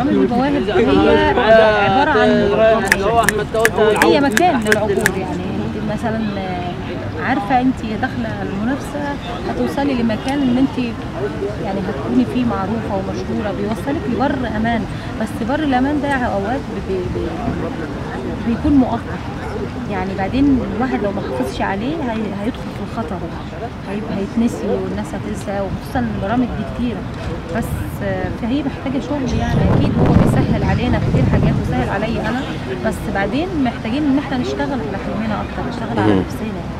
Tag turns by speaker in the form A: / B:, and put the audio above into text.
A: برامج المواهب هي عباره عن يعني هي مكان للعبور يعني انت مثلا عارفه انت داخله المنافسه هتوصلي لمكان ان انت يعني هتكوني فيه معروفه ومشهوره بيوصلك لبر امان بس بر الامان ده اوقات بي بي بيكون مؤقت يعني بعدين الواحد لو ما حافظش عليه هي هيدخل في الخطر هيبقى هيتنسي والناس هتنسى وخصوصا البرامج دي كتيره بس فهي محتاجه شغل يعني اكيد هو بيسهل علينا كتير حاجات وسهل عليا انا بس بعدين محتاجين ان احنا نشتغل على حلمنا اكتر نشتغل على نفسنا